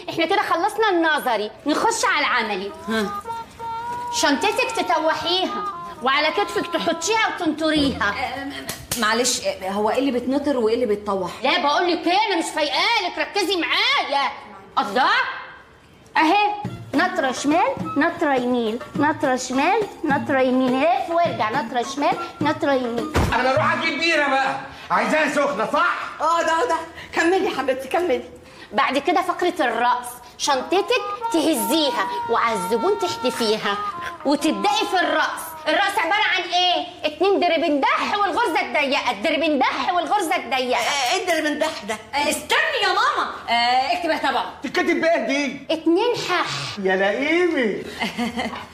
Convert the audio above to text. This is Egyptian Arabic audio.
احنا كده خلصنا النظري نخش على العملي شنطتك تتوحيها وعلى كتفك تحطيها وتنطريها معلش هو ايه اللي بتنطر وايه اللي بيتطوح لا بقول لك ايه انا مش فايقالك ركزي معايا الله اهي نطرة شمال نطرة يمين نطرة شمال نطرة يمين لف وارجع نطرة شمال نطرة يمين انا اروح اجيب بيره بقى عايزاها سخنه صح اه ده ده كملي يا حبيبتي كملي بعد كده فقرة الرأس شنطتك تهزيها وعلى الزبون تحدفيها وتبدأي في الرأس الرأس عبارة عن ايه؟ اتنين دربندح والغرزة الضيقة الدربندح والغرزة الضيقة ايه اللي من ده ده استني يا ماما آه اكتبها طبعا تتكتب بايه دي اتنين حح يا لئيمي